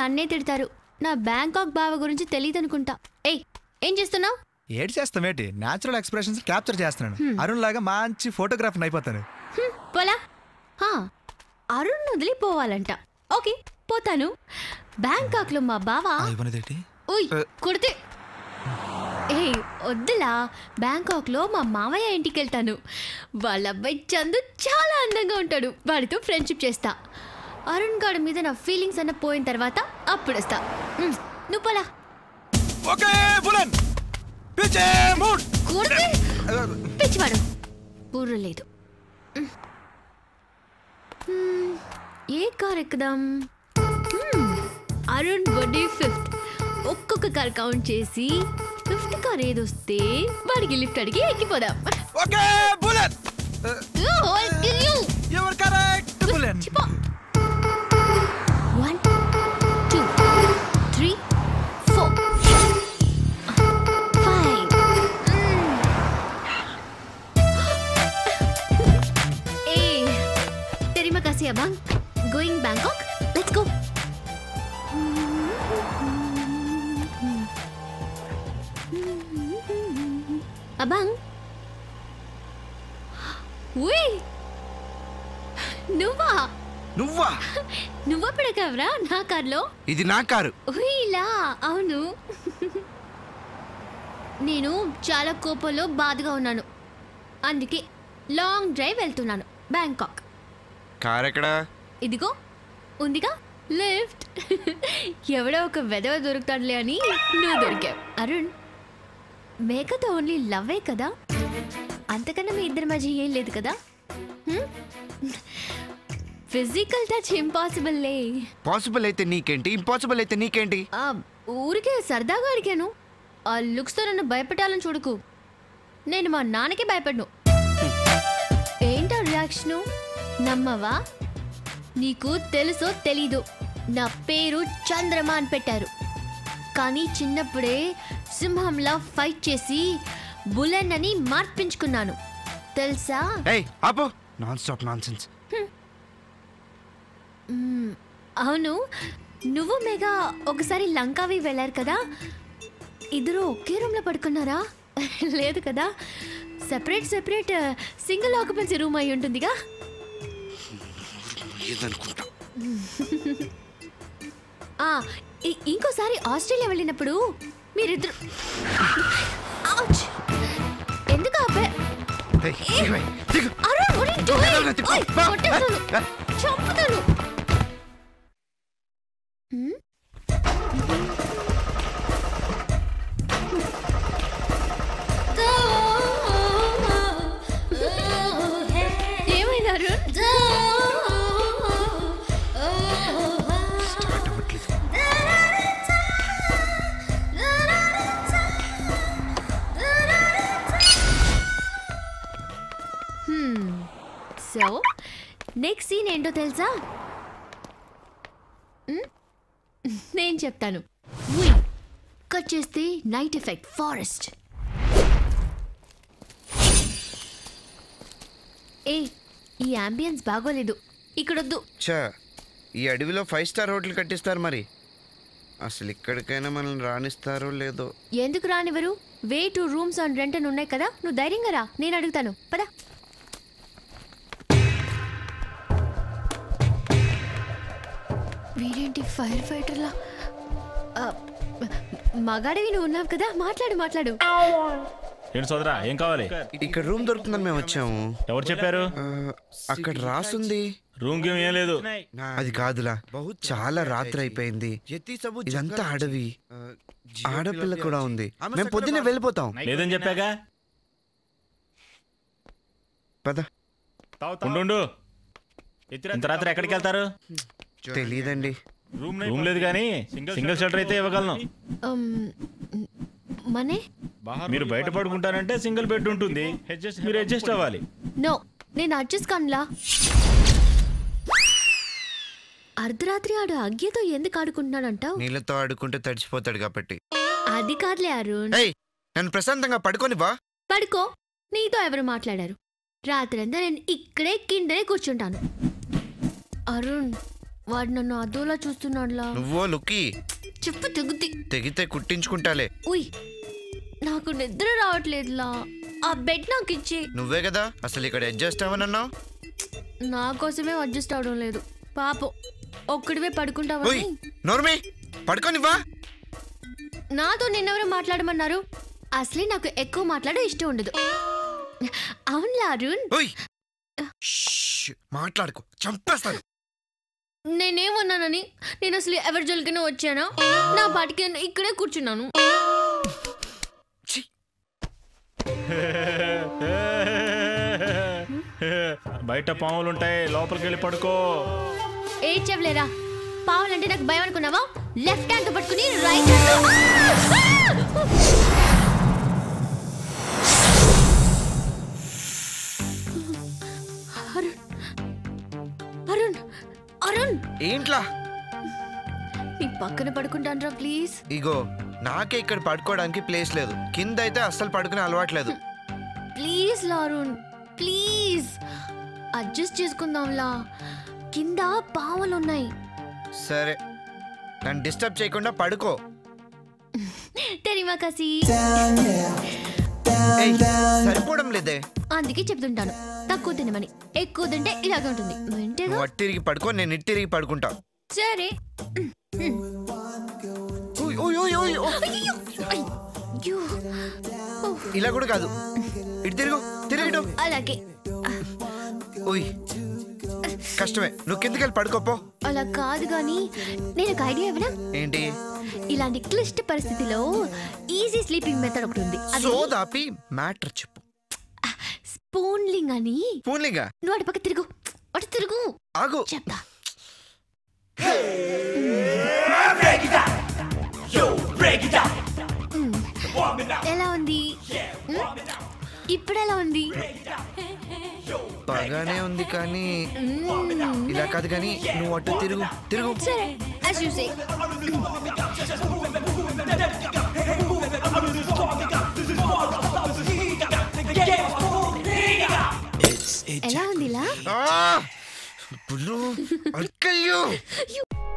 నన్నే తిడతారు నా బ్యాంకాక్ బావ గురించి తెలియదు అనుకుంటా ఏయ్ ఏం చేస్తున్నావు ఏడ్ చేస్తామేటి న్యాచురల్ ఎక్స్ప్రెషన్స్ క్యాప్చర్ చేస్తున్నాను అరుణ్ లాగా మంచి ఫోటోగ్రాఫర్ అయిపోతాను పోలా హా, అరుణ్ వదిలిపోవాలంట ఓకే పోతాను బ్యాంకాక్ లో మా బావ ఇవ్వనదేటి ఉయ్ ఏ. కొడితే ఏ వద్దులా బ్యాంకాక్ లో మా మామయ్య ఇంటికి వెళ్తాను వాళ్ళ అబ్బాయి చందు చాలా అందంగా ఉంటాడు వాడితో ఫ్రెండ్షిప్ చేస్తా అరుణ్ గాడి మీద నా ఫీలింగ్స్ అన్న పోయిన తర్వాత అప్పుడు వస్తా ఉమ్, నువ్వు పోలా ఓకే బులన్ పిచ్చే మూడ్ కొడితే పిచ్చివాడు బుర్ర లేదు ఉమ్. ఉమ్, ఏ కార్ ఎక్కుదాం ఉమ్, అరుణ్ బర్త్డే ఫిఫ్త్ ఒక్కొక్క కార్ కౌంట్ చేసి ఫిఫ్త్ కార్ ఏదొస్తే వాడికి లిఫ్ట్ అడిగి ఎక్కిపోదాం ఓకే బులన్ Oh, I'll kill you. Your correct బులన్ చిపో. One, two, three, four, five. Mm. Eh, terima kasih abang. Going Bangkok? Let's go. Abang. Wih. నువ్వా నువ్వా నువ్వెప్పుడు కవరా నా కార్లో ఇది నా కారు ఇలా అవును నేను చాలా కోపంలో బాధగా ఉన్నాను అందుకే లాంగ్ డ్రైవ్ వెళ్తున్నాను బ్యాంకాక్ కార్ ఎక్కడా ఇదిగో ఉందిగా లిఫ్ట్ ఎవడో ఒక వెదవ దొరుకుతాడులే అని నువ్వు దొరికావు అరుణ్ మేకతో ఓన్లీ లవ్వే కదా అంతకన్నా మీ ఇద్దరి మధ్య ఏం లేదు కదా ఫిజికల్ టచ్ ఇంపాసిబుల్లే పాసిబుల్ అయితే నీకేంటి ఇంపాసిబుల్ అయితే నీకేంటి ఆ, ఊరికే సరదాగా అడిగాను ఆ లుక్స్తో నన్ను భయపెట్టాలని చూడకు నేను మా నాన్నకి భయపడ్ను ఏంటో రియాక్షను నమ్మవా నీకు తెలుసో తెలీదు నా పేరు చంద్రమా అని పెట్టారు కానీ చిన్నప్పుడే సింహంలా ఫైట్ చేసి బులెన్ అని మార్పించుకున్నాను తెలుసా ఏయ్ ఆపు నాన్ స్టాప్ నాన్ సెన్స్ మ్మ్. అవును నువ్వు మెగా ఒకసారి లంకావి వెళ్ళారు కదా ఇద్దరు ఒకే రూమ్లో పడుకున్నారా లేదు కదా separate separate single occupancy room అయి ఉంటుందిగా ఏదనుకుంటా ఆ, ఇ- ఇంకోసారి ఆస్ట్రేలియా వెళ్ళినప్పుడు మీరిద్దరు Ouch! ఎందుకు ఆపే ఏయ్, దిగు, దిగు. Arun, what are you doing? వదలరా, తిప్పు. ఓయ్, బా. కొట్టేస్తాను. ఆ, చంపుతాను హ్మ్? ఏమైంది అరుణ్ స్టార్ట్ అవ్వట్లేదు సో నెక్స్ట్ సీన్ ఏంటో తెలుసా మ్? నేను చెప్తాను ఉయ్. కట్ చేస్తే నైట్ ఎఫెక్ట్ ఫారెస్ట్ ఏ ఈ అంబియన్స్ బాగోలేదు ఇక్కడొద్దు చా ఈ అడవిలో ఫైవ్ స్టార్ హోటల్ కట్టిస్తారు మరి అసలు ఇక్కడికైనా మనల్ని రాణిస్తారో లేదో ఎందుకు రానివ్వరు way to rooms on rent అని ఉన్నాయి కదా నువ్వు ధైర్యంగా రా నేను అడుగుతాను పదా వీడేంటి ఫైర్ ఫైటర్లా ఆ, మగాడివి నువ్వు ఉన్నావు కదా మాట్లాడు మాట్లాడు ఏంటి సోదరా ఏం కావాలి ఇక్కడ రూమ్ దొరుకుతుందని మేము వచ్చాము ఎవరు చెప్పారు ఆ, అక్కడ రాసుంది రూమ్ గేమ్ ఏం లేదు అది కాదులా చాలా రాత్రి అయిపోయింది ఇదంతా అడవి ఆడపిల్ల కూడా ఉంది మేము పొద్దున్నే వెళ్ళిపోతాం లేదని చెప్పాగా పద ఉండు, ఉండు ఇంత రాత్రి ఎక్కడికి వెళ్తారు తెలియదండి రూమ్ లేదు కానీ సింగిల్ షటర్ అయితే ఇవ్వగలను ఉమ్, మనే మీరు బయట పడుకుంటారంటే సింగిల్ బెడ్ ఉంటుంది మీరు అడ్జస్ట్ అవ్వాలి నో నేను అడ్జస్ట్ కానులా అర్ధరాత్రి ఆడు అగ్గితో ఎందుకు ఆడుకుంటున్నాడంటావు నీళ్ళతో ఆడుకుంటే తడిచిపోతాడు కాబట్టి అది కాదులే అరుణ్ ఏయ్ నన్ను ప్రశాంతంగా పడుకోనివ్వా పడుకో నీతో ఎవరు మాట్లాడారు రాత్రంతా నేను ఇక్కడే కిందనే కూర్చుంటాను అరుణ్ వాడు నన్ను అదోలా చూస్తున్నాడులా నువ్వో లుక్కి చెప్పు తెగుద్ది తెగితే కుట్టించుకుంటాలే ఉయ్ నాకు నిద్ర రావట్లేదులా ఆ బెడ్ నాకు ఇచ్చి నువ్వే కదా అసలు ఇక్కడ అడ్జస్ట్ అవ్వనన్నావు నా కోసమే అడ్జస్ట్ అవడం లేదు పాపం ఒక్కడివే ఓయ్ పడుకుంటావని నోర్మి పడుకోనివ్వా నాతో నిన్నెవరో మాట్లాడమన్నారు అసలే నాకు ఎక్కువ మాట్లాడే ఇష్టం ఉండదు అవునులా అరుణ్ ఓయ్ షష్, మాట్లాడుకో చంపేస్తాను నేనేమన్నానని నేను అసలు ఎవరి జోలికైనా వచ్చానా నా పాటికి నేను ఇక్కడే కూర్చున్నాను ఛీ, బయట పాములు ఉంటాయి లోపలికి వెళ్ళి పడుకో ఏ చెవలేరా పావాలంటే నాకు భయం అనుకున్నావా లెఫ్ట్ హ్యాండ్ పట్టుకుని రైట్ హ్యాండ్ అరుణ్ అరుణ్ అరుణ్ ఏంట్లా నీ పక్కన పడుకుంటానరా ప్లీజ్ ఇగో నాకే ఇక్కడ పడుకోవడానికి ప్లేస్ లేదు కింద అయితే అస్సలు పడుకునే అలవాట్లేదు ప్లీజ్ లా అరుణ్ ప్లీజ్ అడ్జస్ట్ చేసుకుందాంలా కింద పావులు ఉన్నాయి సరే నన్ను డిస్టర్బ్ చేయకుండా పడుకో తెరివా కసి ఏయ్, సరిపోవడం లేదే అందుకే చెప్తుంటాను తక్కువ తినమని ఎక్కువ తింటే ఇలాగే ఉంటుంది వింటేగా నువ్వు అట్టిరిగి పడుకో నేను ఇట్టిరిగి పడుకుంటా సరే ఓయ్, ఓయ్, ఓయ్, ఓయ్, ఓ. అయ్యో అయ్యో ఓ, ఇలా కూడా కాదు ఇటు తిరుగు తిరిగిటు అలాగే ఓయ్ కష్టమే నువ్వు కిందకి వెళ్ళి పడుకోపో అలా కాదు కానీ నేను ఒక ఐడియా ఇవ్వనా ఏంటి ఇలాంటి క్లిష్ట పరిస్థితిలో ఈజీ స్లీపింగ్ మెథడ్ ఒకటి ఉంది అది సోదాపి మ్యాటర్ చెప్పు స్పూన్లింగ్ అని ఫోన్లింగా నువ్వు అటు పక్క తిరుగు అటు తిరుగు ఆగు చెప్తా మ్మ్. ఎలా ఉంది మ్మ్? ఇప్పుడు ఎలా ఉంది బాగానే ఉంది కానీ మ్మ్. ఇలా కాదు కానీ నువ్వు అటు తిరుగు తిరుగు సరే as you say. ఎలా ఉంది ఇలా ఆ! పుల్లు అక్కయ్యో You